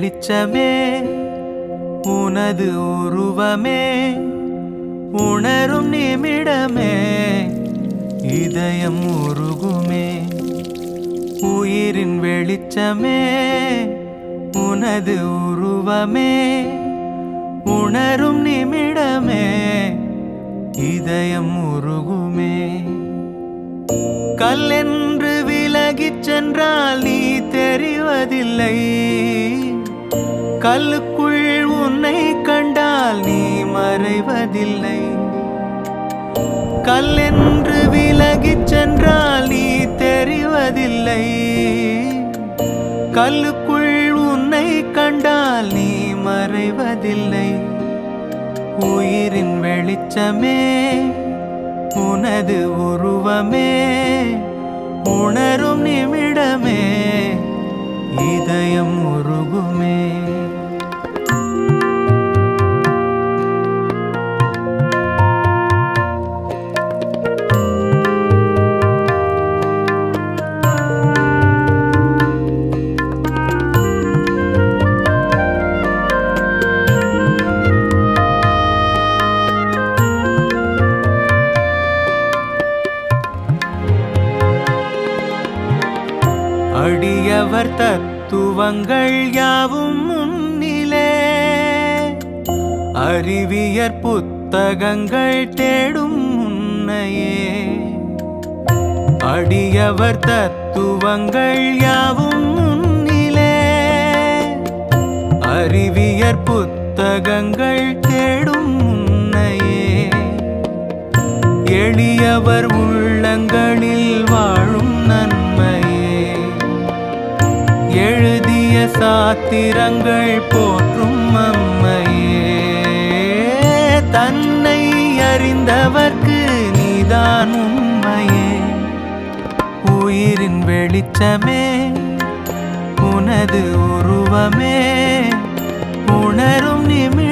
வெளிச்சமே உனது உருவமே உணரும் நிமிடமே இதயம் உருகுமே உயிரின் வெளிச்சமே உனது உருவமே உணரும் நிமிடமே இதயம் உருகுமே கல்லென்று விலகிச் சென்றால் நீ தெரிவதில்லை கல்லுக்குள் உன்னை கண்டால் நீ மறைவதில்லை கல்லென்று விலகிச் சென்றால் நீ தெரிவதில்லை கல்லுக்குள் உன்னை கண்டால் நீ மறைவதில்லை உயிரின் வெளிச்சமே உனது உருவமே உணரும் நிமிடமே இதயம் உருகுமே அடியவர் தத்துவங்கள் யாவும் முன்னிலே அறிவியற் புத்தகங்கள் தேடும் முன்னையே அடியவர் தத்துவங்கள் யாவும் முன்னிலே அறிவியற் புத்தகங்கள் தேடும் முன்னையே எளியவர் உள்ளங்களில் வாழும் நன்மையே எழுதிய சாத்திரங்கள் போற்றும் அம்மையே தன்னை அறிந்தவர்க்கு நீதான் உண்மையே உயிரின் வெளிச்சமே உனது உருவமே உணரும் நிமிடம்